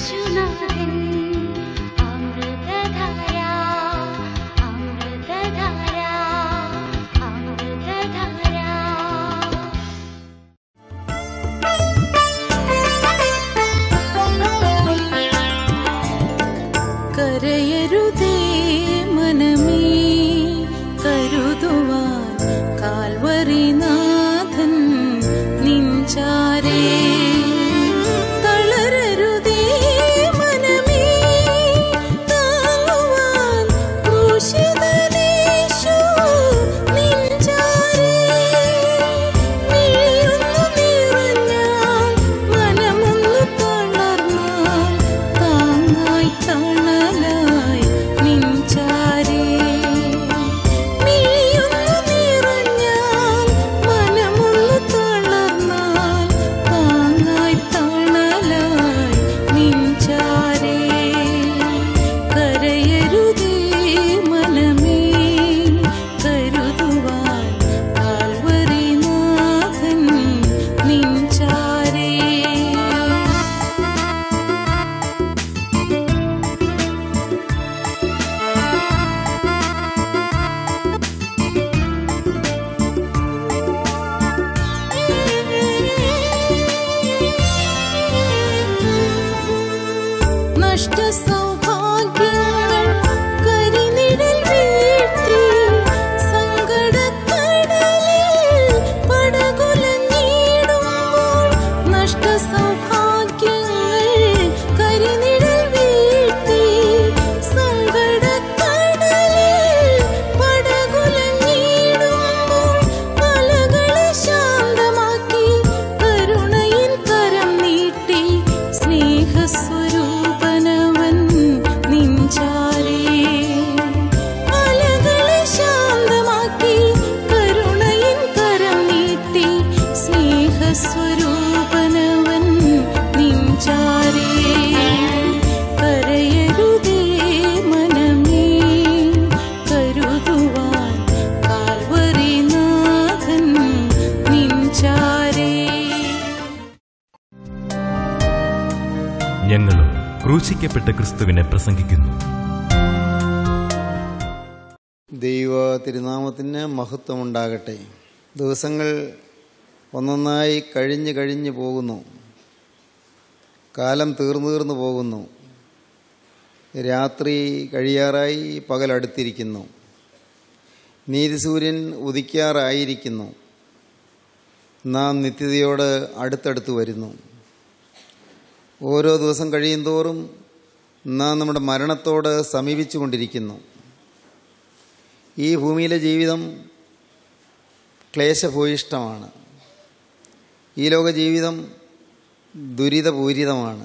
യേശുനാഥൻ അമൃതധാര അമൃതധാര അമൃതധാര കരയരുതേ മനമേ കരുതുവാൻ കാൽവറിനാഥൻ നിഞ്ചാരേ തളരരുതേ മനമേ താങ്ങുവാൻ ക്രൂശിതനേശു നിഞ്ചാരേ മിഴിയൊന്നു നിറഞ്ഞാൽ മനമൊന്നു തളർന്നാൽ താങ്ങായി തണലായി നിഞ്ചാരേ മിഴിയൊന്നു നിറഞ്ഞാൽ മനമൊന്നു തളർന്നാൽ താങ്ങായി തണലായി നിഞ്ചാരേ കരയരുതേ മനമേ കരുതുവാൻ കാൽവരിനാഥൻ നിഞ്ചാരേ നഷ്ടസൗഭാഗ്യങ്ങൾ കരിനിഴൽ വീഴ്ത്തി സങ്കടക്കടലിൽ പടകുലഞ്ഞിടുമ്പോൾ നഷ്ടസൗഭാഗ്യങ്ങൾ കരിനിഴൽ വീഴ്ത്തി സങ്കടക്കടലിൽ പടകുലഞ്ഞിടുമ്പോൾ അലകളെ ശാന്തമാക്കി കരുണയിൻ കരം നീട്ടി സ്നേഹസ്വരൂപനവൻ നിഞ്ചാരേ അലകളെ ശാന്തമാക്കി കരുണയിൻ കരം നീട്ടി സ്നേഹസ്വരൂപനവൻ നിഞ്ചാരേ കരയരുതേ മനമേ കരുതുവാൻ കാൽവരിനാഥൻ നിഞ്ചാരേ ഞങ്ങളും ക്രൂശിക്കപ്പെട്ട ക്രിസ്തുവിനെ പ്രസംഗിക്കുന്നു ദൈവ തിരുനാമത്തിന് മഹത്വമുണ്ടാകട്ടെ ദിവസങ്ങൾ ഒന്നൊന്നായി കഴിഞ്ഞ് കഴിഞ്ഞ് പോകുന്നു കാലം തീർന്നു തീർന്നു പോകുന്നു രാത്രി കഴിയാറായി പകലടുത്തിരിക്കുന്നു നീതിസൂര്യൻ ഉദിക്കാറായിരിക്കുന്നു നാം നിത്യതയോട് അടുത്തടുത്ത് വരുന്നു ഓരോ ദിവസം കഴിയുന്തോറും നാം നമ്മുടെ മരണത്തോട് സമീപിച്ചു കൊണ്ടിരിക്കുന്നു ഈ ഭൂമിയിലെ ജീവിതം ക്ലേശഭൂയിഷ്ടമാണ് ഈ ലോക ജീവിതം ദുരിതപൂരിതമാണ്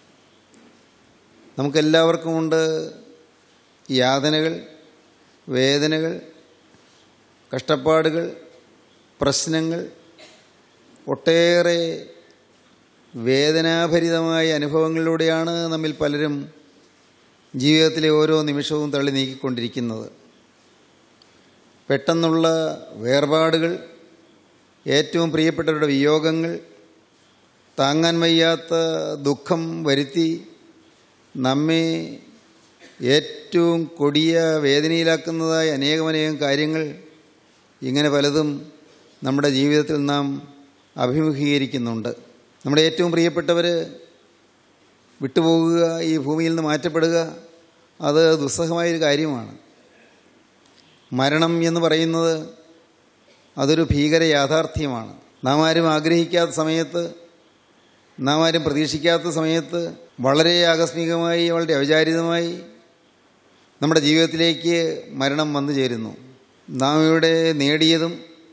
നമുക്കെല്ലാവർക്കുമുണ്ട് യാതനകൾ വേദനകൾ കഷ്ടപ്പാടുകൾ പ്രശ്നങ്ങൾ ഒട്ടേറെ വേദനാഭരിതമായ അനുഭവങ്ങളിലൂടെയാണ് നമ്മിൽ പലരും ജീവിതത്തിലെ ഓരോ നിമിഷവും തള്ളി നീക്കിക്കൊണ്ടിരിക്കുന്നത് പെട്ടെന്നുള്ള വേർപാടുകൾ ഏറ്റവും പ്രിയപ്പെട്ടവരുടെ വിയോഗങ്ങൾ താങ്ങാൻ വയ്യാത്ത ദുഃഖം വരുത്തി നമ്മെ ഏറ്റവും കൊടിയ വേദനയിലാക്കുന്നതായ അനേകമനേകം കാര്യങ്ങൾ ഇങ്ങനെ പലതും നമ്മുടെ ജീവിതത്തിൽ നാം അഭിമുഖീകരിക്കുന്നുണ്ട് നമ്മുടെ ഏറ്റവും പ്രിയപ്പെട്ടവർ വിട്ടുപോകുക ഈ ഭൂമിയിൽ നിന്ന് മാറ്റപ്പെടുക അത് ദുസ്സഹമായൊരു കാര്യമാണ് മരണം എന്ന് പറയുന്നത് അതൊരു ഭീകര യാഥാർത്ഥ്യമാണ് നാം ആരും ആഗ്രഹിക്കാത്ത സമയത്ത് നാം ആരും പ്രതീക്ഷിക്കാത്ത സമയത്ത് വളരെ ആകസ്മികമായി വളരെ ഔചാരിതമായി നമ്മുടെ ജീവിതത്തിലേക്ക് മരണം വന്നു ചേരുന്നു നാം ഇവിടെ നേടിയതും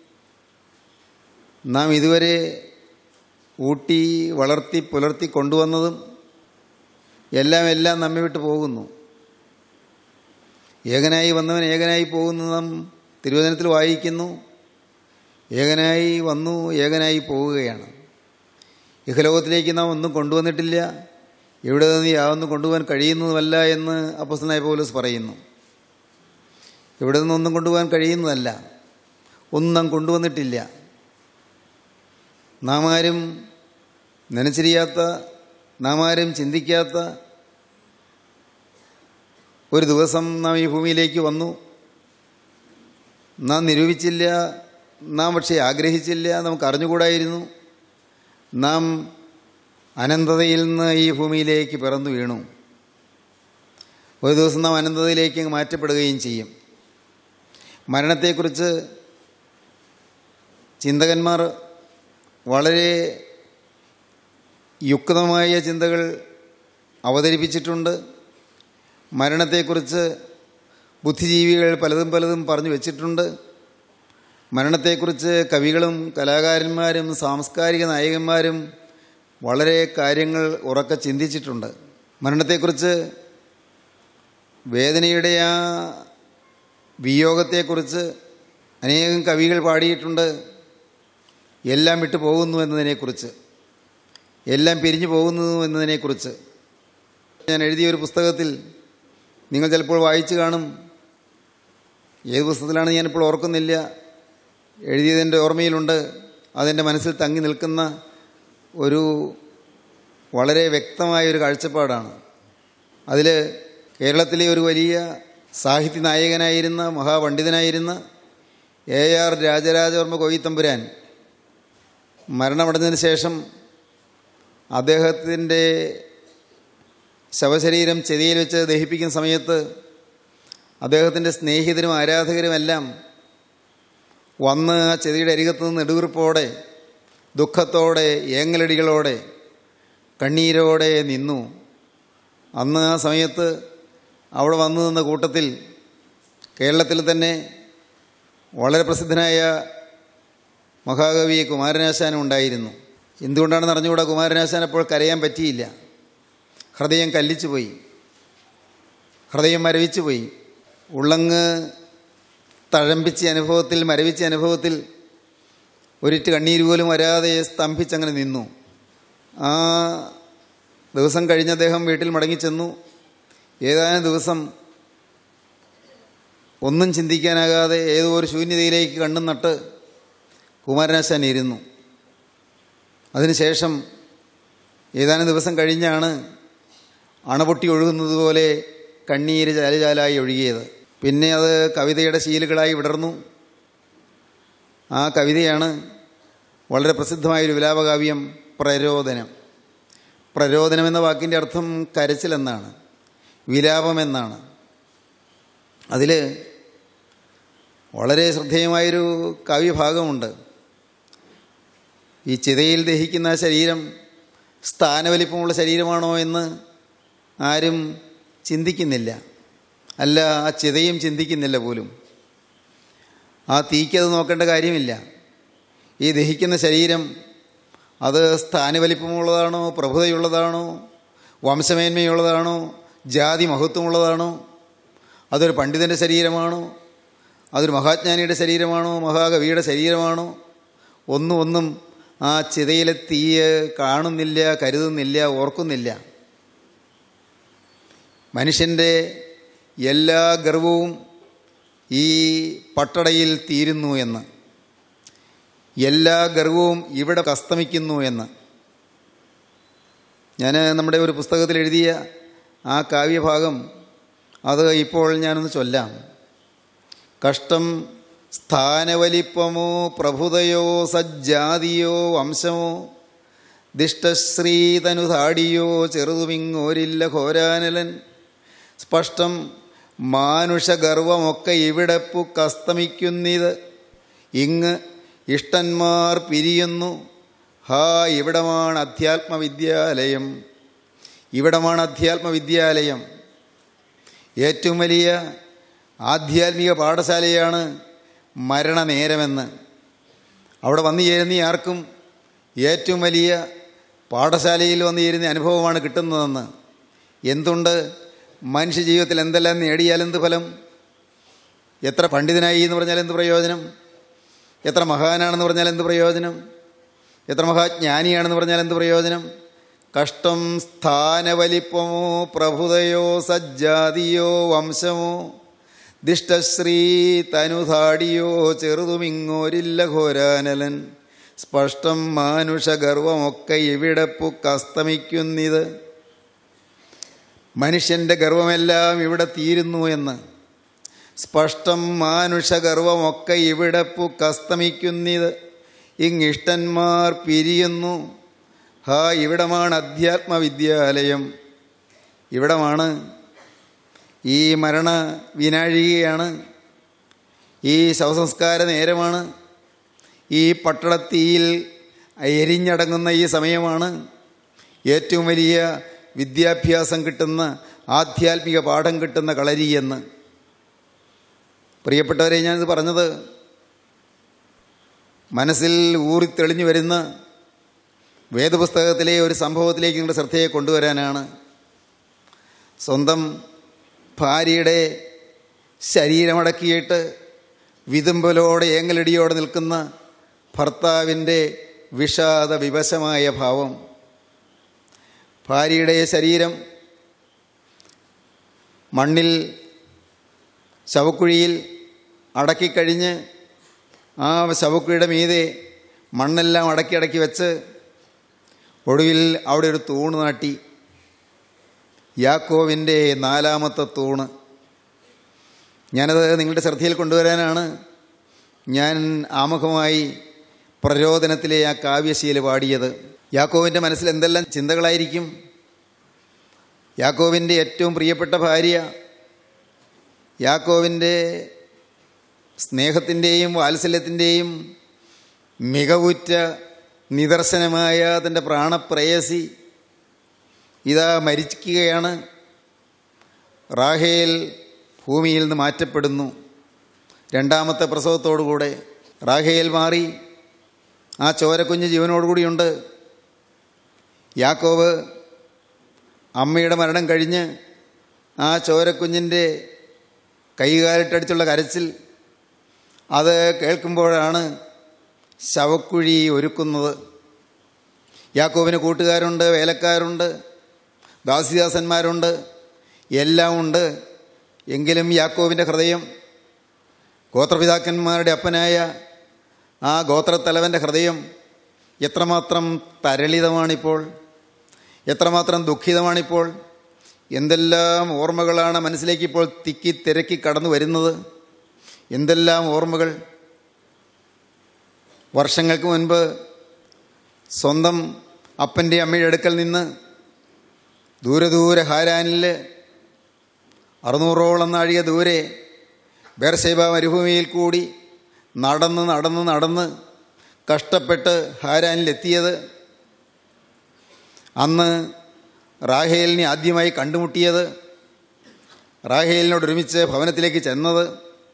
നാം ഇതുവരെ ഊട്ടി വളർത്തി പുലർത്തി കൊണ്ടുവന്നതും എല്ലാം എല്ലാം നമ്മെ വിട്ട് പോകുന്നു ഏകനായി വന്നവൻ ഏകനായി പോകുന്നു നാം തിരുവചനത്തിൽ വായിക്കുന്നു ഏകനായി വന്നു ഏകനായി പോവുകയാണ് ഇഹലോകത്തിലേക്ക് നാം ഒന്നും കൊണ്ടുവന്നിട്ടില്ല ഇവിടെ നിന്ന് യാതൊന്നും കൊണ്ടുപോകാൻ കഴിയുന്നതുമല്ല എന്ന് അപ്പസ്തനായ പൗലോസ് പറയുന്നു ഇവിടെ നിന്നൊന്നും കൊണ്ടുപോകാൻ കഴിയുന്നതല്ല ഒന്നും നാം കൊണ്ടുവന്നിട്ടില്ല നാം ആരും നനച്ചിരിയാത്ത നാം ആരും ചിന്തിക്കാത്ത ഒരു ദിവസം നാം ഈ ഭൂമിയിലേക്ക് വന്നു നാം നിരൂപിച്ചില്ല നാം പക്ഷേ ആഗ്രഹിച്ചില്ല നമുക്ക് അറിഞ്ഞുകൂടായിരുന്നു നാം അനന്തതയിൽ നിന്ന് ഈ ഭൂമിയിലേക്ക് പിറന്നു വീണു ഒരു ദിവസം നാം അനന്തതയിലേക്ക് അങ്ങ് മാറ്റപ്പെടുകയും ചെയ്യും മരണത്തെക്കുറിച്ച് ചിന്തകന്മാർ വളരെ യുക്തമായ ചിന്തകൾ അവതരിപ്പിച്ചിട്ടുണ്ട് മരണത്തെക്കുറിച്ച് ബുദ്ധിജീവികൾ പലതും പലതും പറഞ്ഞു വച്ചിട്ടുണ്ട് മരണത്തെക്കുറിച്ച് കവികളും കലാകാരന്മാരും സാംസ്കാരിക നായകന്മാരും വളരെ കാര്യങ്ങൾ ഉറക്കെ ചിന്തിച്ചിട്ടുണ്ട് മരണത്തെക്കുറിച്ച് വേദനയുടെ ആ വിയോഗത്തെക്കുറിച്ച് അനേകം കവികൾ പാടിയിട്ടുണ്ട് എല്ലാം വിട്ടു പോകുന്നു എന്നതിനെക്കുറിച്ച് എല്ലാം പിരിഞ്ഞു പോകുന്നു എന്നതിനെക്കുറിച്ച് ഞാൻ എഴുതിയ ഒരു പുസ്തകത്തിൽ നിങ്ങൾ ചിലപ്പോൾ വായിച്ചു കാണും ഏത് പുസ്തകത്തിലാണ് ഞാനിപ്പോൾ ഓർക്കുന്നില്ല എഴുതിയതിൻ്റെ ഓർമ്മയിലുണ്ട് അതെൻ്റെ മനസ്സിൽ തങ്ങി നിൽക്കുന്ന ഒരു വളരെ വ്യക്തമായ ഒരു കാഴ്ചപ്പാടാണ് അതിൽ കേരളത്തിലെ ഒരു വലിയ സാഹിത്യ നായകനായിരുന്ന മഹാപണ്ഡിതനായിരുന്ന എ ആർ രാജരാജവർമ്മ കോയിത്തമ്പുരാൻ മരണമടഞ്ഞതിന് ശേഷം അദ്ദേഹത്തിൻ്റെ ശവശരീരം ചെതിയിൽ വെച്ച് ദഹിപ്പിക്കുന്ന സമയത്ത് അദ്ദേഹത്തിൻ്റെ സ്നേഹിതരും ആരാധകരുമെല്ലാം വന്ന് ആ ചെതിയുടെ അരികത്ത് നിന്ന് നെടുവീർപ്പോടെ ദുഃഖത്തോടെ ഏങ്ങലടികളോടെ കണ്ണീരോടെ നിന്നു അന്ന് ആ സമയത്ത് അവിടെ വന്നു നിന്ന കൂട്ടത്തിൽ കേരളത്തിൽ തന്നെ വളരെ പ്രസിദ്ധനായ മഹാകവി കുമാരനാശാനും ഉണ്ടായിരുന്നു എന്തുകൊണ്ടാണെന്ന് അറിഞ്ഞുകൂടാ കുമാരനാശാൻ അപ്പോൾ കരയാൻ പറ്റിയില്ല ഹൃദയം കല്ലിച്ചു പോയി ഹൃദയം മരവിച്ചു പോയി ഉള്ളങ്ങ് തഴമ്പിച്ച അനുഭവത്തിൽ മരവിച്ച അനുഭവത്തിൽ ഒരിറ്റ് കണ്ണീര് പോലും വരാതെ സ്തംഭിച്ചങ്ങനെ നിന്നു ആ ദിവസം കഴിഞ്ഞ് അദ്ദേഹം വീട്ടിൽ മടങ്ങിച്ചെന്നു ഏതാനും ദിവസം ഒന്നും ചിന്തിക്കാനാകാതെ ഏതോ ഒരു ശൂന്യതയിലേക്ക് കണ്ണും നട്ട് കുമാരനാശാൻ ഇരുന്നു അതിനുശേഷം ഏതാനും ദിവസം കഴിഞ്ഞാണ് അണപൊട്ടി ഒഴുകുന്നത് പോലെ കണ്ണീര് ചാലുചാലായി ഒഴുകിയത് പിന്നെ അത് കവിതയുടെ ശീലുകളായി വിടർന്നു ആ കവിതയാണ് വളരെ പ്രസിദ്ധമായൊരു വിലാപകാവ്യം പ്രരോദനം പ്രരോദനം എന്ന വാക്കിൻ്റെ അർത്ഥം കരച്ചിലെന്നാണ് വിലാപമെന്നാണ് അതിൽ വളരെ ശ്രദ്ധേയമായൊരു കാവ്യഭാഗമുണ്ട് ഈ ചിതയിൽ ദഹിക്കുന്ന ശരീരം സ്ഥാനവലിപ്പമുള്ള ശരീരമാണോ എന്ന് ആരും ചിന്തിക്കുന്നില്ല അല്ല ആ ചിതയും ചിന്തിക്കുന്നില്ല പോലും ആ തീക്കത് നോക്കേണ്ട കാര്യമില്ല ഈ ദഹിക്കുന്ന ശരീരം അത് സ്ഥാനവലിപ്പമുള്ളതാണോ പ്രഭുതയുള്ളതാണോ വംശമേന്മയുള്ളതാണോ ജാതി മഹത്വമുള്ളതാണോ അതൊരു പണ്ഡിതൻ്റെ ശരീരമാണോ അതൊരു മഹാജ്ഞാനിയുടെ ശരീരമാണോ മഹാകവിയുടെ ശരീരമാണോ ഒന്നും ഒന്നും ആ ചിതയിലെ തീയ് കാണുന്നില്ല കരുതുന്നില്ല ഓർക്കുന്നില്ല മനുഷ്യൻ്റെ എല്ലാ ഗർവവും ഈ പട്ടടയിൽ തീരുന്നു എന്ന് എല്ലാ ഗർവവും ഇവിടെ അസ്തമിക്കുന്നു എന്ന് ഞാൻ നമ്മുടെ ഒരു പുസ്തകത്തിൽ എഴുതിയ ആ കാവ്യഭാഗം അത് ഇപ്പോൾ ഞാനൊന്ന് ചൊല്ലാം കഷ്ടം സ്ഥാനവലിപ്പമോ പ്രഭുതയോ സജ്ജാതിയോ വംശമോ ദിഷ്ടശ്രീതനുതാടിയോ ചെറുതുമിങ്ങോരില്ല ഘോരാനലൻ സ്പഷ്ടം മാനുഷഗർവമൊക്കെ ഇവിടെ പുക്കസ്തമിക്കുന്നിത് ഇങ്ങ് ഇഷ്ടന്മാർ പിരിയുന്നു ഹാ ഇവിടമാണ് അധ്യാത്മവിദ്യാലയം ഇവിടമാണ് അധ്യാത്മവിദ്യാലയം ഏറ്റവും വലിയ ആധ്യാത്മിക പാഠശാലയാണ് മരണനേരമെന്ന് അവിടെ വന്നു ചേരുന്ന ആർക്കും ഏറ്റവും വലിയ പാഠശാലയിൽ വന്നു ചേരുന്ന അനുഭവമാണ് കിട്ടുന്നതെന്ന് എന്തുണ്ട് മനുഷ്യ ജീവിതത്തിൽ എന്തെല്ലാം നേടിയാൽ എന്ത് ഫലം എത്ര പണ്ഡിതനായി എന്ന് പറഞ്ഞാൽ എന്ത് പ്രയോജനം എത്ര മഹാനാണെന്ന് പറഞ്ഞാൽ എന്ത് പ്രയോജനം എത്ര മഹാജ്ഞാനിയാണെന്ന് പറഞ്ഞാൽ എന്ത് പ്രയോജനം കഷ്ടം സ്ഥാനവലിപ്പമോ പ്രഭുതയോ സജ്ജാതിയോ വംശമോ ദിഷ്ടശ്രീ തനുതാടിയോ ചെറുതുമിങ്ങോരില്ല ഘോരാനലൻ സ്പഷ്ടം മാനുഷഗർവമൊക്കെ ഇവിടെ പുക്കസ്തമിക്കുന്നിത് മനുഷ്യൻ്റെ ഗർവമെല്ലാം ഇവിടെ തീരുന്നു എന്ന് സ്പഷ്ടം മാനുഷഗർവമൊക്കെ ഇവിടെ പുക്കസ്തമിക്കുന്നിത് ഇങ്ങിഷ്ടന്മാർ പിരിയുന്നു ഹാ ഇവിടമാണ് അധ്യാത്മവിദ്യാലയം ഇവിടമാണ് ഈ മരണ വിനാഴികയാണ് ഈ ശവസംസ്കാര നേരമാണ് ഈ പട്ടണത്തീയിൽ എരിഞ്ഞടങ്ങുന്ന ഈ സമയമാണ് ഏറ്റവും വലിയ വിദ്യാഭ്യാസം കിട്ടുന്ന ആധ്യാത്മിക പാഠം കിട്ടുന്ന കളരി എന്ന് പ്രിയപ്പെട്ടവരെ ഞാനിത് പറഞ്ഞത് മനസ്സിൽ ഊറിത്തെളിഞ്ഞു വരുന്ന വേദപുസ്തകത്തിലെ ഒരു സംഭവത്തിലേക്ക് നിങ്ങളുടെ ശ്രദ്ധയെ കൊണ്ടുവരാനാണ് സ്വന്തം ഭാര്യയുടെ ശരീരമടക്കിയിട്ട് വിതുമ്പലോടെ ഏങ്ങലടിയോടെ നിൽക്കുന്ന ഭർത്താവിൻ്റെ വിഷാദ വിവശമായ ഭാവം ഭാര്യയുടെ ശരീരം മണ്ണിൽ ശവക്കുഴിയിൽ അടക്കിക്കഴിഞ്ഞ് ആ ശവക്കുഴിയുടെ മീതെ മണ്ണെല്ലാം അടക്കി അടക്കി വെച്ച് ഒടുവിൽ അവിടെ ഒരു തൂണ് നാട്ടി യാക്കോവിൻ്റെ നാലാമത്തെ തൂണ് ഞാനത് നിങ്ങളുടെ ശ്രദ്ധയിൽ കൊണ്ടുവരാനാണ് ഞാൻ ആമുഖമായി പ്രരോദനത്തിലെ ആ കാവ്യശീല പാടിയത് യാക്കോവിൻ്റെ മനസ്സിൽ എന്തെല്ലാം ചിന്തകളായിരിക്കും യാക്കോവിൻ്റെ ഏറ്റവും പ്രിയപ്പെട്ട ഭാര്യ യാക്കോവിൻ്റെ സ്നേഹത്തിൻ്റെയും വാത്സല്യത്തിൻ്റെയും മികവുറ്റ നിദർശനമായ തൻ്റെ പ്രാണപ്രേയസി ഇതാ മരിക്കുകയാണ് റാഹേൽ ഭൂമിയിൽ നിന്ന് മാറ്റപ്പെടുന്നു രണ്ടാമത്തെ പ്രസവത്തോടുകൂടെ റാഹേൽ മാറി ആ ചോരക്കുഞ്ഞ് ജീവനോടുകൂടിയുണ്ട് യാക്കോവ് അമ്മയുടെ മരണം കഴിഞ്ഞ് ആ ചോരക്കുഞ്ഞിൻ്റെ കൈകാലിട്ടടിച്ചുള്ള കരച്ചിൽ അത് കേൾക്കുമ്പോഴാണ് ശവക്കുഴി ഒരുക്കുന്നത് യാക്കോവിന് കൂട്ടുകാരുണ്ട് വേലക്കാരുണ്ട് ദാസിദാസന്മാരുണ്ട് എല്ലാം ഉണ്ട് എങ്കിലും യാക്കോവിൻ്റെ ഹൃദയം ഗോത്രപിതാക്കന്മാരുടെ അപ്പനായ ആ ഗോത്രത്തലവൻ്റെ ഹൃദയം എത്രമാത്രം തരളിതമാണിപ്പോൾ എത്രമാത്രം ദുഃഖിതമാണിപ്പോൾ എന്തെല്ലാം ഓർമ്മകളാണ് മനസ്സിലേക്ക് ഇപ്പോൾ തിക്കി തിരക്കി കടന്നു വരുന്നത് എന്തെല്ലാം ഓർമ്മകൾ വർഷങ്ങൾക്ക് മുൻപ് സ്വന്തം അപ്പൻ്റെ അമ്മയുടെ അടുക്കൽ നിന്ന് ദൂരെ ദൂരെ ഹാരാനിൽ അറുന്നൂറോളം നാഴിക ദൂരെ ബേർഷേബ മരുഭൂമിയിൽ കൂടി നടന്ന് നടന്ന് നടന്ന് കഷ്ടപ്പെട്ട് ഹാരാനിലെത്തിയത് അന്ന് റാഹേലിനെ ആദ്യമായി കണ്ടുമുട്ടിയത് റാഹേലിനോട് ഒരുമിച്ച് ഭവനത്തിലേക്ക് ചെന്നത്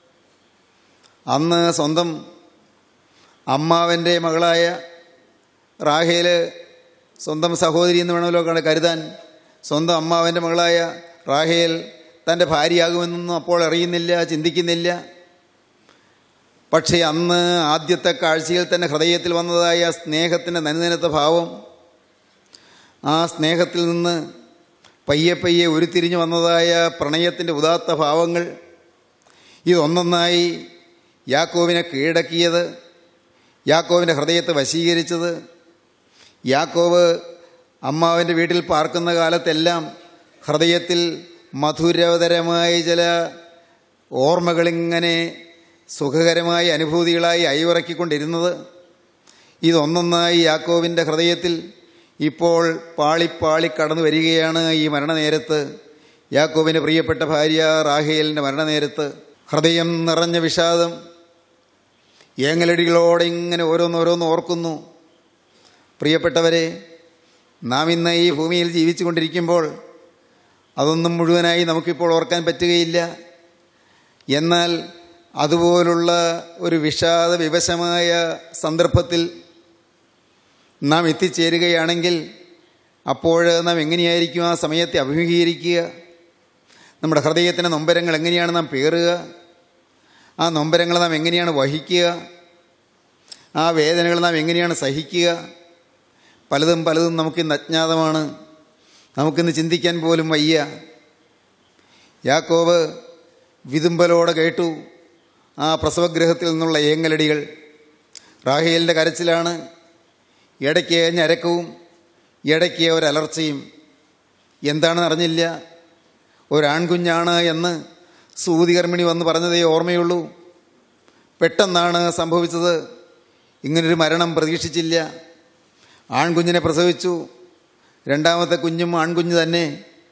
അന്ന് സ്വന്തം അമ്മാവൻ്റെ മകളായ റാഹേല് സ്വന്തം സഹോദരി എന്ന് വേണമല്ലോ കണ- കരുതാൻ സ്വന്തം അമ്മാവൻ്റെ മകളായ റാഹേൽ തൻ്റെ ഭാര്യയാകുമെന്നൊന്നും അപ്പോൾ അറിയുന്നില്ല ചിന്തിക്കുന്നില്ല പക്ഷേ അന്ന് ആദ്യത്തെ കാഴ്ചയിൽ തന്നെ ഹൃദയത്തിൽ വന്നതായ സ്നേഹത്തിൻ്റെ നനുനനത്ത ഭാവം ആ സ്നേഹത്തിൽ നിന്ന് പയ്യെ പയ്യെ ഉരുത്തിരിഞ്ഞു വന്നതായ പ്രണയത്തിൻ്റെ ഉദാത്ത ഭാവങ്ങൾ ഇതൊന്നൊന്നായി യാക്കോവിനെ കീഴടക്കിയത് യാക്കോവിൻ്റെ ഹൃദയത്തെ വശീകരിച്ചത് യാക്കോവ് അമ്മാവിൻ്റെ വീട്ടിൽ പാർക്കുന്ന കാലത്തെല്ലാം ഹൃദയത്തിൽ മധുരതരമായ ചില ഓർമ്മകളിങ്ങനെ സുഖകരമായ അനുഭൂതികളായി അയവിറക്കിക്കൊണ്ടിരുന്നത് ഇതൊന്നൊന്നായി യാക്കോവിൻ്റെ ഹൃദയത്തിൽ ഇപ്പോൾ പാളിപ്പാളി കടന്നു വരികയാണ് ഈ മരണനേരത്ത് യാക്കോവിൻ്റെ പ്രിയപ്പെട്ട ഭാര്യ റാഹേലിൻ്റെ മരണനേരത്ത് ഹൃദയം നിറഞ്ഞ വിഷാദം ഏങ്ങലടികളോടെ ഇങ്ങനെ ഓരോന്നോരോന്ന് ഓർക്കുന്നു പ്രിയപ്പെട്ടവരെ നാം ഇന്ന് ഈ ഭൂമിയിൽ ജീവിച്ചു കൊണ്ടിരിക്കുമ്പോൾ അതൊന്നും മുഴുവനായി നമുക്കിപ്പോൾ ഓർക്കാൻ പറ്റുകയില്ല എന്നാൽ അതുപോലുള്ള ഒരു വിഷാദ വിവശമായ സന്ദർഭത്തിൽ നാം എത്തിച്ചേരുകയാണെങ്കിൽ അപ്പോൾ നാം എങ്ങനെയായിരിക്കും ആ സമയത്തെ അഭിമുഖീകരിക്കുക നമ്മുടെ ഹൃദയത്തിൻ്റെ നൊമ്പരങ്ങൾ എങ്ങനെയാണ് നാം പേറുക ആ നൊമ്പരങ്ങൾ നാം എങ്ങനെയാണ് വഹിക്കുക ആ വേദനകൾ നാം എങ്ങനെയാണ് സഹിക്കുക പലതും പലതും നമുക്കിന്ന് അജ്ഞാതമാണ് നമുക്കിന്ന് ചിന്തിക്കാൻ പോലും വയ്യ യാക്കോവ് വിതുമ്പലോടെ കേട്ടു ആ പ്രസവഗ്രഹത്തിൽ നിന്നുള്ള ഏങ്ങലടികൾ റാഹേലിൻ്റെ കരച്ചിലാണ് ഇടയ്ക്ക് ഞരക്കവും ഇടയ്ക്ക് ഒരലർച്ചയും എന്താണെന്ന് അറിഞ്ഞില്ല ഒരാൺകുഞ്ഞാണ് എന്ന് സൂതികർമ്മിണി വന്ന് പറഞ്ഞതേ ഓർമ്മയുള്ളൂ പെട്ടെന്നാണ് സംഭവിച്ചത് ഇങ്ങനൊരു മരണം പ്രതീക്ഷിച്ചില്ല ആൺകുഞ്ഞിനെ പ്രസവിച്ചു രണ്ടാമത്തെ കുഞ്ഞും ആൺകുഞ്ഞ് തന്നെ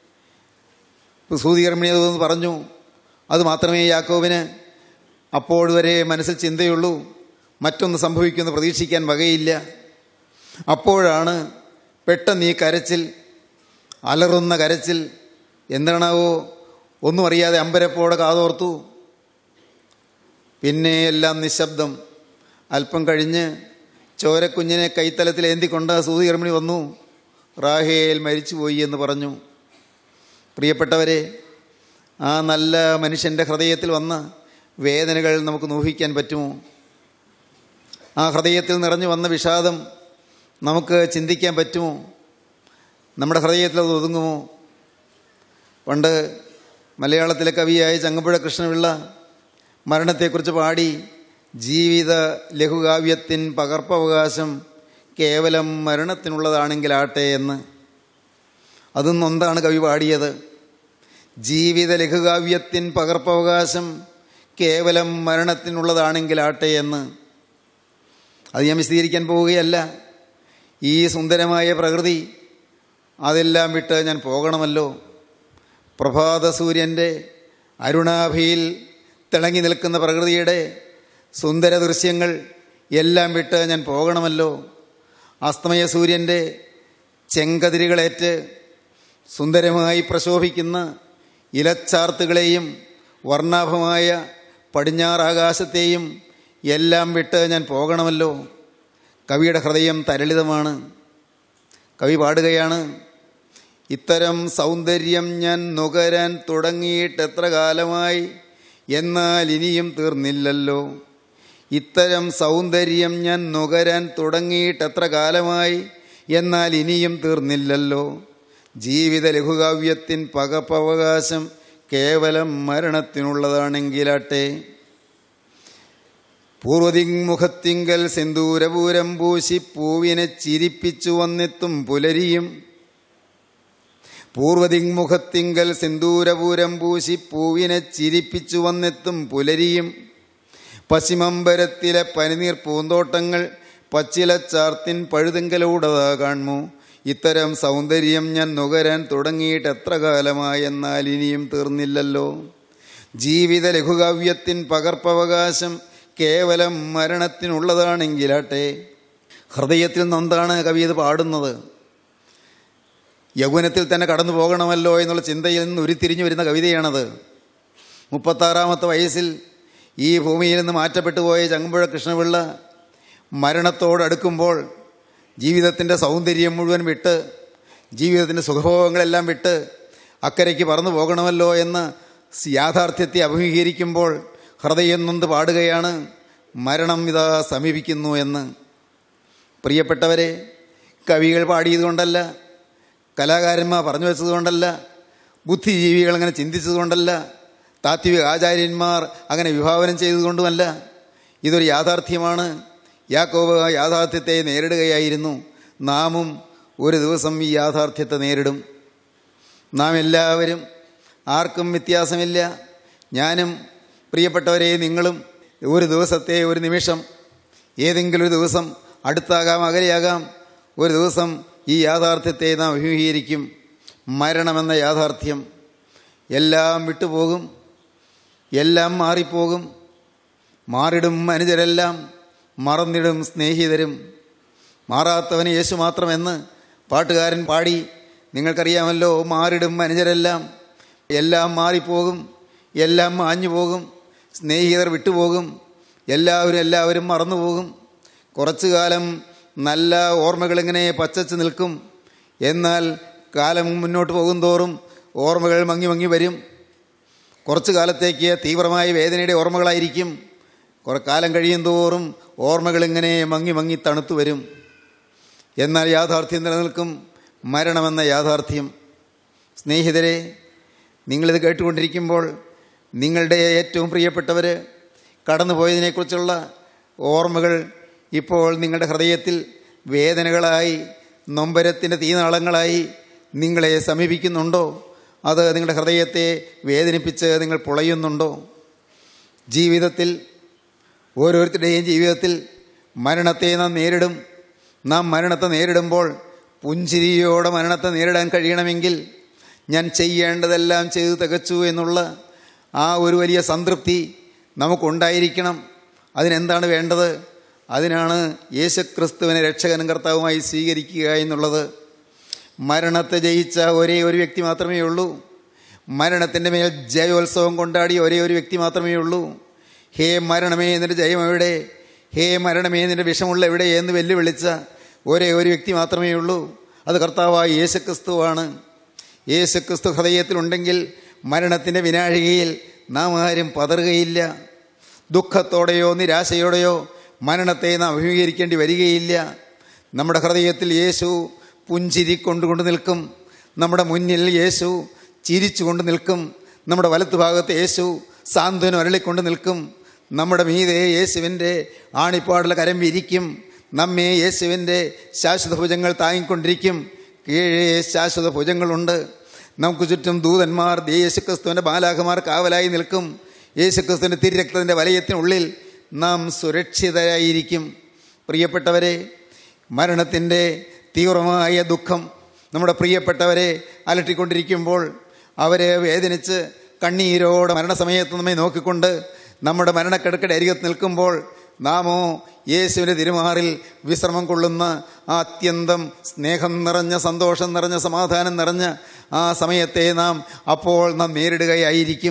സൂതികർമ്മിണി അതെന്ന് പറഞ്ഞു അത് മാത്രമേ യാക്കോബിന് അപ്പോൾ വരെ മനസ്സിൽ ചിന്തയുള്ളൂ മറ്റൊന്ന് സംഭവിക്കുമെന്ന് പ്രതീക്ഷിക്കാൻ വകയില്ല അപ്പോഴാണ് പെട്ടെന്ന് ഈ കരച്ചിൽ അലറുന്ന കരച്ചിൽ എന്താണാവോ ഒന്നും അറിയാതെ അമ്പരപ്പോടെ കാതോർത്തു പിന്നെ എല്ലാം നിശബ്ദം അല്പം കഴിഞ്ഞ് ചോരക്കുഞ്ഞിനെ കൈത്തലത്തിൽ ഏന്തിക്കൊണ്ട് സൂതികർമ്മിണി വന്നു റാഹേൽ മരിച്ചുപോയി എന്ന് പറഞ്ഞു പ്രിയപ്പെട്ടവരെ ആ നല്ല മനുഷ്യൻ്റെ ഹൃദയത്തിൽ വന്ന വേദനകൾ നമുക്ക് ഊഹിക്കാൻ പറ്റുമോ ആ ഹൃദയത്തിൽ നിറഞ്ഞു വന്ന വിഷാദം നമുക്ക് ചിന്തിക്കാൻ പറ്റുമോ നമ്മുടെ ഹൃദയത്തിൽ അത് ഒതുങ്ങുമോ പണ്ട് മലയാളത്തിലെ കവിയായ ചങ്ങമ്പുഴ കൃഷ്ണപിള്ള മരണത്തെക്കുറിച്ച് പാടി ജീവിത ലഘുകാവ്യത്തിൻ പകർപ്പവകാശം കേവലം മരണത്തിനുള്ളതാണെങ്കിലാട്ടെ എന്ന് അതും നൊന്താണ് കവി പാടിയത് ജീവിത ലഘുകാവ്യത്തിൻ പകർപ്പവകാശം കേവലം മരണത്തിനുള്ളതാണെങ്കിലാട്ടെ എന്ന് അത് ഞാൻ വിശദീകരിക്കാൻ പോവുകയല്ല ഈ സുന്ദരമായ പ്രകൃതി അതെല്ലാം വിട്ട് ഞാൻ പോകണമല്ലോ പ്രഭാത സൂര്യൻ്റെ അരുണാഭിയിൽ തിളങ്ങി നിൽക്കുന്ന പ്രകൃതിയുടെ സുന്ദര ദൃശ്യങ്ങൾ എല്ലാം വിട്ട് ഞാൻ പോകണമല്ലോ അസ്തമയ സൂര്യൻ്റെ ചെങ്കതിരുകളേറ്റ് സുന്ദരമായി പ്രശോഭിക്കുന്ന ഇലച്ചാർത്തുകളെയും വർണ്ണാഭമായ പടിഞ്ഞാറാകാശത്തെയും എല്ലാം വിട്ട് ഞാൻ പോകണമല്ലോ കവിയുടെ ഹൃദയം തരളിതമാണ് കവി പാടുകയാണ് ഇത്തരം സൗന്ദര്യം ഞാൻ നുകരാൻ തുടങ്ങിയിട്ട് എത്ര കാലമായി എന്നാൽ ഇനിയും തീർന്നില്ലല്ലോ ഇത്തരം സൗന്ദര്യം ഞാൻ നുകരാൻ തുടങ്ങിയിട്ട് എത്ര കാലമായി എന്നാൽ ഇനിയും തീർന്നില്ലല്ലോ ജീവിത ലഘുകാവ്യത്തിൻ പകപ്പവകാശം കേവലം മരണത്തിനുള്ളതാണെങ്കിലാട്ടെ പൂർവതിങ്മുഖത്തിങ്കൽ സിന്ദൂരപൂരം പൂശി പൂവിനെ ചിരിപ്പിച്ചു വന്നെത്തും പുലരിയും പൂർവതിങ്മുഖത്തിങ്കൽ സിന്ദൂരപൂരം പൂശി പൂവിനെ ചിരിപ്പിച്ചു വന്നെത്തും പുലരിയും പശ്ചിമമ്പരത്തിലെ പനിനീർ പൂന്തോട്ടങ്ങൾ പച്ചിലച്ചാർത്തിൻ പഴുതെങ്കലൂടതാ കാൺമു ഇത്തരം സൗന്ദര്യം ഞാൻ നുകരാൻ തുടങ്ങിയിട്ട് എത്ര കാലമായെന്നാൽ ഇനിയും തീർന്നില്ലല്ലോ ജീവിത ലഘുകാവ്യത്തിൻ പകർപ്പവകാശം കേവലം മരണത്തിനുള്ളതാണെങ്കിലാട്ടെ ഹൃദയത്തിൽ നൊന്താണ് കവി ഇത് പാടുന്നത് യൗവനത്തിൽ തന്നെ കടന്നു പോകണമല്ലോ എന്നുള്ള ചിന്തയിൽ നിന്ന് ഉരുത്തിരിഞ്ഞു വരുന്ന കവിതയാണത് മുപ്പത്താറാമത്തെ വയസ്സിൽ ഈ ഭൂമിയിൽ നിന്ന് മാറ്റപ്പെട്ടു പോയ ചങ്ങമ്പുഴ കൃഷ്ണപിള്ള മരണത്തോടടുക്കുമ്പോൾ ജീവിതത്തിൻ്റെ സൗന്ദര്യം മുഴുവൻ വിട്ട് ജീവിതത്തിൻ്റെ സുഖഭോഗങ്ങളെല്ലാം വിട്ട് അക്കരയ്ക്ക് പറന്നു പോകണമല്ലോ എന്ന് യാഥാർത്ഥ്യത്തെ അഭിമുഖീകരിക്കുമ്പോൾ ഹൃദയം നൊന്ത് പാടുകയാണ് മരണം ഇതാ സമീപിക്കുന്നു എന്ന് പ്രിയപ്പെട്ടവരെ കവികൾ പാടിയതുകൊണ്ടല്ല കലാകാരന്മാർ പറഞ്ഞു വെച്ചതുകൊണ്ടല്ല ബുദ്ധിജീവികൾ അങ്ങനെ ചിന്തിച്ചതുകൊണ്ടല്ല താത്വിക ആചാര്യന്മാർ അങ്ങനെ വിഭാവനം ചെയ്തതുകൊണ്ടുമല്ല ഇതൊരു യാഥാർത്ഥ്യമാണ് യാക്കോബ് ആ യാഥാർത്ഥ്യത്തെ നേരിടുകയായിരുന്നു നാമും ഒരു ദിവസം ഈ യാഥാർത്ഥ്യത്തെ നേരിടും നാം എല്ലാവരും ആർക്കും വ്യത്യാസമില്ല ഞാനും പ്രിയപ്പെട്ടവരെ നിങ്ങളും ഒരു ദിവസത്തെ ഒരു നിമിഷം ഏതെങ്കിലും ഒരു ദിവസം അടുത്താകാം അകലെയാകാം ഒരു ദിവസം ഈ യാഥാർത്ഥ്യത്തെ നാം അഭിമുഖീകരിക്കും മരണമെന്ന യാഥാർത്ഥ്യം എല്ലാം വിട്ടുപോകും എല്ലാം മാറിപ്പോകും മാറിടും മനുജരെല്ലാം മറന്നിടും സ്നേഹിതരും മാറാത്തവന് യേശു മാത്രമെന്ന് പാട്ടുകാരൻ പാടി നിങ്ങൾക്കറിയാമല്ലോ മാറിടും മനുജരെല്ലാം എല്ലാം മാറിപ്പോകും എല്ലാം മാഞ്ഞു പോകും സ്നേഹിതർ വിട്ടുപോകും എല്ലാവരും എല്ലാവരും മറന്നുപോകും കുറച്ചു കാലം നല്ല ഓർമ്മകളിങ്ങനെ പച്ചച്ച് നിൽക്കും എന്നാൽ കാലം മുന്നോട്ട് പോകും തോറും ഓർമ്മകൾ മങ്ങി മങ്ങി വരും കുറച്ചു കാലത്തേക്ക് തീവ്രമായ വേദനയുടെ ഓർമ്മകളായിരിക്കും കുറെ കാലം കഴിയും തോറും ഓർമ്മകളിങ്ങനെ മങ്ങി മങ്ങി തണുത്തു വരും എന്നാൽ യാഥാർത്ഥ്യം നിലനിൽക്കും മരണമെന്ന യാഥാർത്ഥ്യം സ്നേഹിതരെ നിങ്ങളിത് കേട്ടുകൊണ്ടിരിക്കുമ്പോൾ നിങ്ങളുടെ ഏറ്റവും പ്രിയപ്പെട്ടവർ കടന്നുപോയതിനെക്കുറിച്ചുള്ള ഓർമ്മകൾ ഇപ്പോൾ നിങ്ങളുടെ ഹൃദയത്തിൽ വേദനകളായി നൊമ്പരത്തിൻ്റെ തീനാളങ്ങളായി നിങ്ങളെ സമീപിക്കുന്നുണ്ടോ അത് നിങ്ങളുടെ ഹൃദയത്തെ വേദനിപ്പിച്ച് നിങ്ങൾ പുളയുന്നുണ്ടോ ജീവിതത്തിൽ ഓരോരുത്തരുടെയും ജീവിതത്തിൽ മരണത്തെ നാം നേരിടും നാം മരണത്തെ നേരിടുമ്പോൾ പുഞ്ചിരിയോടെ മരണത്തെ നേരിടാൻ കഴിയണമെങ്കിൽ ഞാൻ ചെയ്യേണ്ടതെല്ലാം ചെയ്തു തികച്ചു എന്നുള്ള ആ ഒരു വലിയ സംതൃപ്തി നമുക്കുണ്ടായിരിക്കണം അതിനെന്താണ് വേണ്ടത് അതിനാണ് യേശുക്രിസ്തുവിനെ രക്ഷകനും കർത്താവുമായി സ്വീകരിക്കുക എന്നുള്ളത് മരണത്തെ ജയിച്ച ഒരേ ഒരു വ്യക്തി മാത്രമേ ഉള്ളൂ മരണത്തിൻ്റെ മേൽ ജയോത്സവം കൊണ്ടാടിയ ഒരേ ഒരു വ്യക്തി മാത്രമേ ഉള്ളൂ ഹേ മരണമേ നിന്റെ ജയം എവിടെ ഹേ മരണമേ നിന്റെ വിഷമുള്ള എവിടെ എന്ന് വെല്ലുവിളിച്ച ഒരേ ഒരു വ്യക്തി മാത്രമേ ഉള്ളൂ അത് കർത്താവായ യേശുക്രിസ്തുവാണ് യേശുക്രിസ്തു ഹൃദയത്തിലുണ്ടെങ്കിൽ മരണത്തിൻ്റെ വിനാഴികയിൽ നാം ആരും പതറുകയില്ല ദുഃഖത്തോടെയോ നിരാശയോടെയോ മരണത്തെ നാം അഭിമുഖീകരിക്കേണ്ടി വരികയില്ല നമ്മുടെ ഹൃദയത്തിൽ യേശു പുഞ്ചിരി കൊണ്ടുകൊണ്ട് നിൽക്കും നമ്മുടെ മുന്നിൽ യേശു ചിരിച്ചുകൊണ്ട് നിൽക്കും നമ്മുടെ വലത്തുഭാഗത്ത് യേശു സാന്ത്വനം അരളിക്കൊണ്ട് നിൽക്കും നമ്മുടെ മീതെ യേശുവിൻ്റെ ആണിപ്പാടുള്ള കരം വിരിക്കും നമ്മെ യേശുവിൻ്റെ ശാശ്വത ഭുജങ്ങൾ താങ്ങിക്കൊണ്ടിരിക്കും കീഴേ ശാശ്വത ഭുജങ്ങളുണ്ട് നമുക്ക് ചുറ്റും ദൂതന്മാർ യേശുക്രിസ്തുവിൻ്റെ ബാലാഖമാർ കാവലായി നിൽക്കും യേശുക്രിസ്തുവിൻ്റെ തിരുരക്തത്തിൻ്റെ വലയത്തിനുള്ളിൽ നാം സുരക്ഷിതരായിരിക്കും പ്രിയപ്പെട്ടവരെ മരണത്തിൻ്റെ തീവ്രമായ ദുഃഖം നമ്മുടെ പ്രിയപ്പെട്ടവരെ അലട്ടിക്കൊണ്ടിരിക്കുമ്പോൾ അവരെ വേദനിച്ച് കണ്ണീരോടെ മരണസമയത്ത് നമ്മെ നോക്കിക്കൊണ്ട് നമ്മുടെ മരണക്കിടക്കയുടെ അരികത്ത് നിൽക്കുമ്പോൾ നാമോ യേശുവിൻ്റെ തിരുമാറിൽ വിശ്രമം കൊള്ളുന്ന ആ അത്യന്തം സ്നേഹം നിറഞ്ഞ സന്തോഷം നിറഞ്ഞ സമാധാനം നിറഞ്ഞ ആ സമയത്തെ നാം അപ്പോൾ നാം നേരിടുകയായിരിക്കും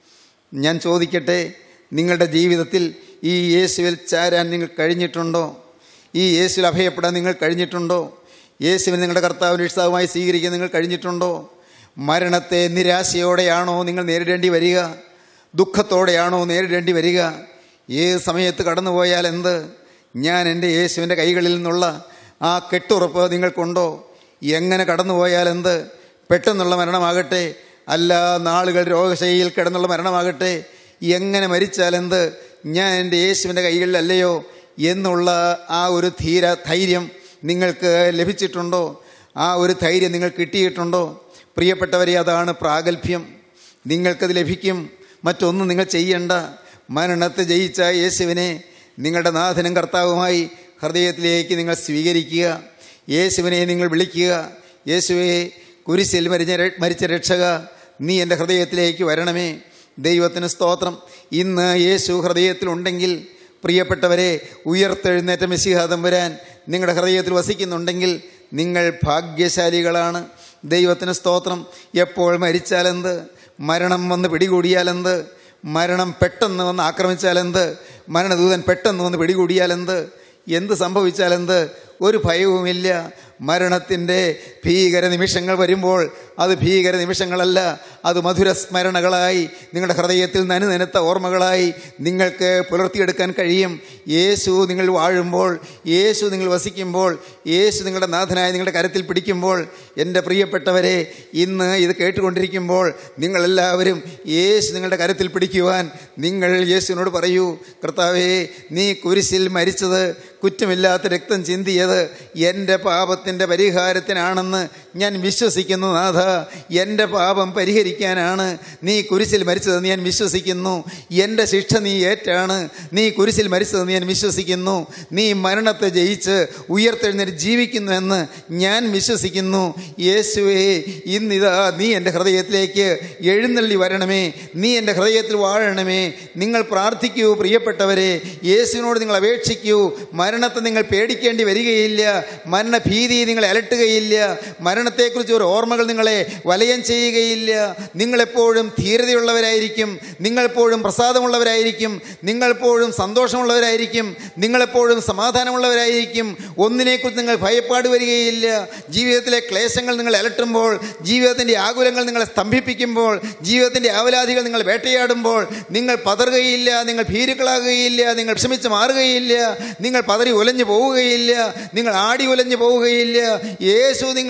ഞാൻ ചോദിക്കട്ടെ നിങ്ങളുടെ ജീവിതത്തിൽ ഈ യേശുവിൽ ചാരാൻ നിങ്ങൾ കഴിഞ്ഞിട്ടുണ്ടോ ഈ യേശുവിൽ അഭയപ്പെടാൻ നിങ്ങൾ കഴിഞ്ഞിട്ടുണ്ടോ യേശുവിനെ നിങ്ങളുടെ കർത്താവിന് ഇഷ്ടവുമായി സ്വീകരിക്കാൻ നിങ്ങൾ കഴിഞ്ഞിട്ടുണ്ടോ മരണത്തെ നിരാശയോടെയാണോ നിങ്ങൾ നേരിടേണ്ടി വരിക ദുഃഖത്തോടെയാണോ നേരിടേണ്ടി വരിക ഏത് സമയത്ത് കടന്നുപോയാൽ എന്ത് ഞാൻ എൻ്റെ യേശുവിൻ്റെ കൈകളിൽ നിന്നുള്ള ആ കെട്ടുറപ്പ് നിങ്ങൾക്കുണ്ടോ എങ്ങനെ കടന്നുപോയാൽ എന്ത് പെട്ടെന്നുള്ള മരണമാകട്ടെ അല്ല നാളുകൾ രോഗശൈലിയിൽ കിടന്നുള്ള മരണമാകട്ടെ എങ്ങനെ മരിച്ചാൽ എന്ത് ഞാൻ എൻ്റെ യേശുവിൻ്റെ കൈകളിലല്ലയോ എന്നുള്ള ആ ഒരു ധീര ധൈര്യം നിങ്ങൾക്ക് ലഭിച്ചിട്ടുണ്ടോ ആ ഒരു ധൈര്യം നിങ്ങൾ കിട്ടിയിട്ടുണ്ടോ പ്രിയപ്പെട്ടവരെ അതാണ് പ്രാഗൽഭ്യം നിങ്ങൾക്കത് ലഭിക്കും മറ്റൊന്നും നിങ്ങൾ ചെയ്യണ്ട മരണത്തെ ജയിച്ച യേശുവിനെ നിങ്ങളുടെ നാഥനും കർത്താവുമായി ഹൃദയത്തിലേക്ക് നിങ്ങൾ സ്വീകരിക്കുക യേശുവിനെ നിങ്ങൾ വിളിക്കുക യേശുവെ കുരിശിൽ മരിച്ച മരിച്ച രക്ഷക നീ എൻ്റെ ഹൃദയത്തിലേക്ക് വരണമേ ദൈവത്തിന് സ്തോത്രം ഇന്ന് യേശു ഹൃദയത്തിലുണ്ടെങ്കിൽ പ്രിയപ്പെട്ടവരെ ഉയർത്തെഴുന്നേറ്റ മെസ്സിഹ തമ്പുരാൻ നിങ്ങളുടെ ഹൃദയത്തിൽ വസിക്കുന്നുണ്ടെങ്കിൽ നിങ്ങൾ ഭാഗ്യശാലികളാണ് ദൈവത്തിന് സ്തോത്രം എപ്പോൾ മരിച്ചാലെന്ത് മരണം വന്ന് പിടികൂടിയാലെന്ത് മരണം പെട്ടെന്ന് വന്ന് ആക്രമിച്ചാലെന്ത് മരണദൂതൻ പെട്ടെന്ന് വന്ന് പിടികൂടിയാലെന്ത് എന്ത് സംഭവിച്ചാലെന്ത് ഒരു ഭയവുമില്ല മരണത്തിൻ്റെ ഭീകര നിമിഷങ്ങൾ വരുമ്പോൾ അത് ഭീകര നിമിഷങ്ങളല്ല അത് മധുര സ്മരണകളായി നിങ്ങളുടെ ഹൃദയത്തിൽ നനുനനത്ത ഓർമ്മകളായി നിങ്ങൾക്ക് പുലർത്തിയെടുക്കാൻ കഴിയും യേശു നിങ്ങൾ വാഴുമ്പോൾ യേശു നിങ്ങൾ വസിക്കുമ്പോൾ യേശു നിങ്ങളുടെ നാഥനായി നിങ്ങളുടെ കരത്തിൽ പിടിക്കുമ്പോൾ എൻ്റെ പ്രിയപ്പെട്ടവരെ ഇന്ന് ഇത് കേട്ടുകൊണ്ടിരിക്കുമ്പോൾ നിങ്ങളെല്ലാവരും യേശു നിങ്ങളുടെ കരത്തിൽ പിടിക്കുവാൻ നിങ്ങൾ യേശുവിനോട് പറയൂ കർത്താവേ നീ കുരിശിൽ മരിച്ചത് കുറ്റമില്ലാത്ത രക്തം ചിന്തിയത് എൻ്റെ പാപത്തിൻ്റെ പരിഹാരത്തിനാണെന്ന് ഞാൻ വിശ്വസിക്കുന്നു നാഥ എൻ്റെ പാപം പരിഹരിക്കാനാണ് നീ കുരിശിൽ മരിച്ചതെന്ന് ഞാൻ വിശ്വസിക്കുന്നു എൻ്റെ ശിക്ഷ നീ ഏറ്റാണ് നീ കുരിശിൽ മരിച്ചതെന്ന് ഞാൻ വിശ്വസിക്കുന്നു നീ മരണത്തെ ജയിച്ച് ഉയർത്തെഴുന്നേറ്റ് ജീവിക്കുന്നുവെന്ന് ഞാൻ വിശ്വസിക്കുന്നു യേശുവേ ഇന്നിതാ നീ എൻ്റെ ഹൃദയത്തിലേക്ക് എഴുന്നള്ളി വരണമേ നീ എൻ്റെ ഹൃദയത്തിൽ വാഴണമേ നിങ്ങൾ പ്രാർത്ഥിക്കൂ പ്രിയപ്പെട്ടവരെ യേശുവിനോട് നിങ്ങൾ അപേക്ഷിക്കൂ മരണത്തെ നിങ്ങൾ പേടിക്കേണ്ടി വരികയില്ല മരണഭീതി നിങ്ങളെ അലട്ടുകയില്ല മരണത്തെക്കുറിച്ച് ഒരു ഓർമ്മകൾ നിങ്ങളെ വലയം ചെയ്യുകയില്ല നിങ്ങളെപ്പോഴും ധീരതയുള്ളവരായിരിക്കും നിങ്ങളെപ്പോഴും പ്രസാദമുള്ളവരായിരിക്കും നിങ്ങളെപ്പോഴും സന്തോഷമുള്ളവരായിരിക്കും നിങ്ങളെപ്പോഴും സമാധാനമുള്ളവരായിരിക്കും ഒന്നിനെക്കുറിച്ച് നിങ്ങൾ ഭയപ്പാട് വരികയില്ല ജീവിതത്തിലെ ക്ലേശങ്ങൾ നിങ്ങൾ അലട്ടുമ്പോൾ ജീവിതത്തിൻ്റെ ആകുലങ്ങൾ നിങ്ങളെ സ്തംഭിപ്പിക്കുമ്പോൾ ജീവിതത്തിൻ്റെ ആവലാധികൾ നിങ്ങൾ വേട്ടയാടുമ്പോൾ നിങ്ങൾ പതറുകയില്ല നിങ്ങൾ ഭീരുക്കളാകുകയില്ല നിങ്ങൾ ക്ഷമിച്ച് മാറുകയില്ല നിങ്ങൾ പതറി ഉലഞ്ഞു പോവുകയില്ല നിങ്ങൾ ആടി ഉലഞ്ഞു പോവുകയില്ല യേശു നിങ്ങളെ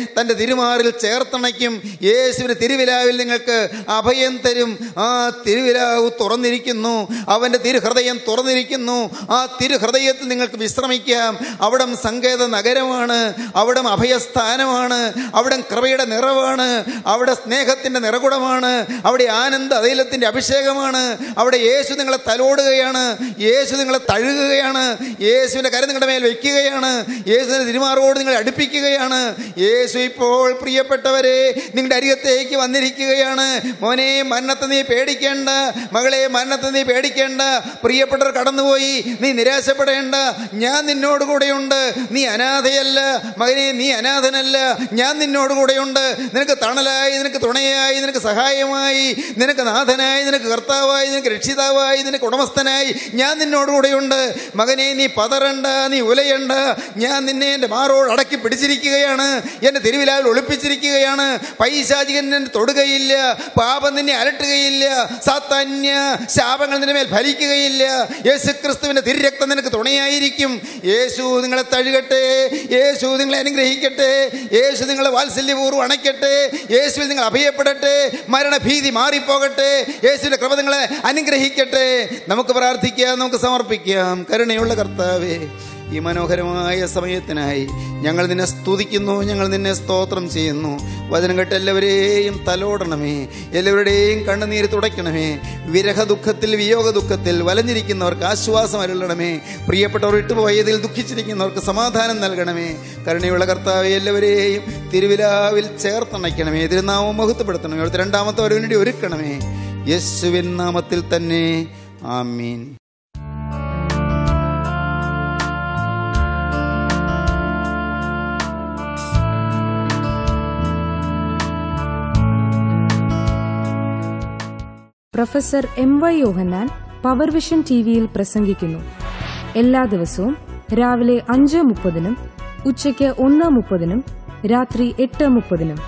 തൻ്റെ തിരുമാറിൽ ചേർത്തണയ്ക്കും യേശുവിന് തിരുവിലാവിൽ നിങ്ങൾക്ക് അഭയം തരും ആ തിരുവിലാവ് തുറന്നിരിക്കുന്നു അവൻ്റെ തിരുഹൃദയം തുറന്നിരിക്കുന്നു ആ തിരുഹൃദയത്തിൽ നിങ്ങൾക്ക് വിശ്രമിക്കാം അവിടം സങ്കേത നഗരമാണ് അവിടം അഭയസ്ഥാനമാണ് അവിടം കൃപയുടെ നിറവാണ് അവിടെ സ്നേഹത്തിൻ്റെ നിറകുടമാണ് അവിടെ ആനന്ദ അതൈലത്തിൻ്റെ അഭിഷേകമാണ് അവിടെ യേശു നിങ്ങളെ തലോടുകയാണ് യേശു നിങ്ങളെ തഴുകുകയാണ് യേശുവിൻ്റെ കരം നിങ്ങളുടെ മേൽ വയ്ക്കുകയാണ് യേശുവിൻ്റെ തിരുമാറോട് നിങ്ങളെ അടുപ്പിക്കുകയാണ് യേശു ഇപ്പോൾ പ്രിയപ്പെട്ടവരെ നിങ്ങളുടെ അരികത്തേക്ക് വന്നിരിക്കുകയാണ് മോനെ മരണത്തെ നീ പേടിക്കേണ്ട മകളെ മരണത്തെ നീ പേടിക്കേണ്ട പ്രിയപ്പെട്ടവർ കടന്നുപോയി നീ നിരാശപ്പെടേണ്ട ഞാൻ നിന്നോട് കൂടെയുണ്ട് നീ അനാഥയല്ല മകനെ നീ അനാഥനല്ല ഞാൻ നിന്നോട് കൂടെയുണ്ട് നിനക്ക് തണലായി നിനക്ക് തുണയായി നിനക്ക് സഹായമായി നിനക്ക് നാഥനായി നിനക്ക് കർത്താവായി നിനക്ക് രക്ഷിതാവായി നിനക്ക് ഉടമസ്ഥനായി ഞാൻ നിന്നോട് കൂടെയുണ്ട് മകനെ നീ പതറണ്ട നീ ഉലയണ്ട ഞാൻ നിന്നെ എൻ്റെ മാറോട് അടക്കി പിടിച്ചിരിക്കുകയാണ് എൻ്റെ തിരുവിലാവിൽ ഒളിപ്പിച്ചിരിക്കുകയാണ് പൈശാചികൻ എന്നെ തൊടുകയില്ല പാപം നിന്നെ അലട്ടുകയില്ല സാത്താന്യ ശാപങ്ങൾ നിന്റെ മേൽ ഫലിക്കുകയില്ല യേശു ക്രിസ്തുവിൻ്റെ തിരുരക്തം നിനക്ക് തുണയായിരിക്കും യേശു നിങ്ങളെ തഴുകട്ടെ യേശു നിങ്ങളെ അനുഗ്രഹിക്കട്ടെ യേശു നിങ്ങളെ വാത്സല്യപൂർവ്വം അണയ്ക്കട്ടെ യേശുവിൽ നിങ്ങൾ അഭയപ്പെടട്ടെ മരണഭീതി മാറിപ്പോകട്ടെ യേശുവിൻ്റെ കൃപ നിങ്ങളെ അനുഗ്രഹിക്കട്ടെ നമുക്ക് പ്രാർത്ഥിക്കാം നമുക്ക് സമർപ്പിക്കാം കരുണയുള്ള കർത്താവേ ഈ മനോഹരമായ സമയത്തിനായി ഞങ്ങൾ നിന്നെ സ്തുതിക്കുന്നു ഞങ്ങൾ നിന്നെ സ്തോത്രം ചെയ്യുന്നു വചനം കേട്ട് എല്ലാവരെയും തലോടണമേ എല്ലാവരുടെയും കണ്ണുനീര് തുടയ്ക്കണമേ വിരഹ ദുഃഖത്തിൽ വിയോഗ ദുഃഖത്തിൽ വലഞ്ഞിരിക്കുന്നവർക്ക് ആശ്വാസം അരുളണമേ പ്രിയപ്പെട്ടവർ വിട്ടുപോയതിൽ ദുഃഖിച്ചിരിക്കുന്നവർക്ക് സമാധാനം നൽകണമേ കരുണയുള്ള കർത്താവെ എല്ലാവരെയും തിരുവിലാവിൽ ചേർത്തണയ്ക്കണമേ തിരുനാമം മഹത്വപ്പെടുത്തണമേ അവിടുത്തെ രണ്ടാമത്തെ ഒരു വേണ്ടി ഒരുക്കണമേ യേശുവിൻ നാമത്തിൽ തന്നെ ആമീൻ professor M Y Yohannan power vision T വിയിൽ പ്രസംഗിക്കുന്നു എല്ലാ ദിവസവും രാവിലെ അഞ്ച് മുപ്പതിനും ഉച്ചയ്ക്ക് ഒന്ന് മുപ്പതിനും രാത്രി എട്ട് മുപ്പതിനും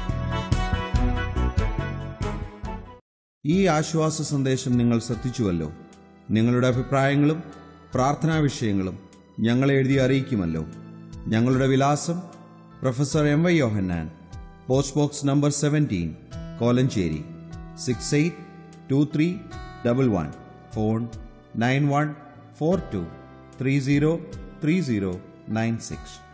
ഈ ആശ്വാസ സന്ദേശം നിങ്ങൾ ശ്രദ്ധിച്ചുവല്ലോ നിങ്ങളുടെ അഭിപ്രായങ്ങളും പ്രാർത്ഥനാ വിഷയങ്ങളും ഞങ്ങളെ എഴുതി അറിയിക്കുമല്ലോ ഞങ്ങളുടെ വിലാസം professor M Y Yohannan post box number seventeen Kolenchery six eight two three double one phone nine one four two three zero three zero nine six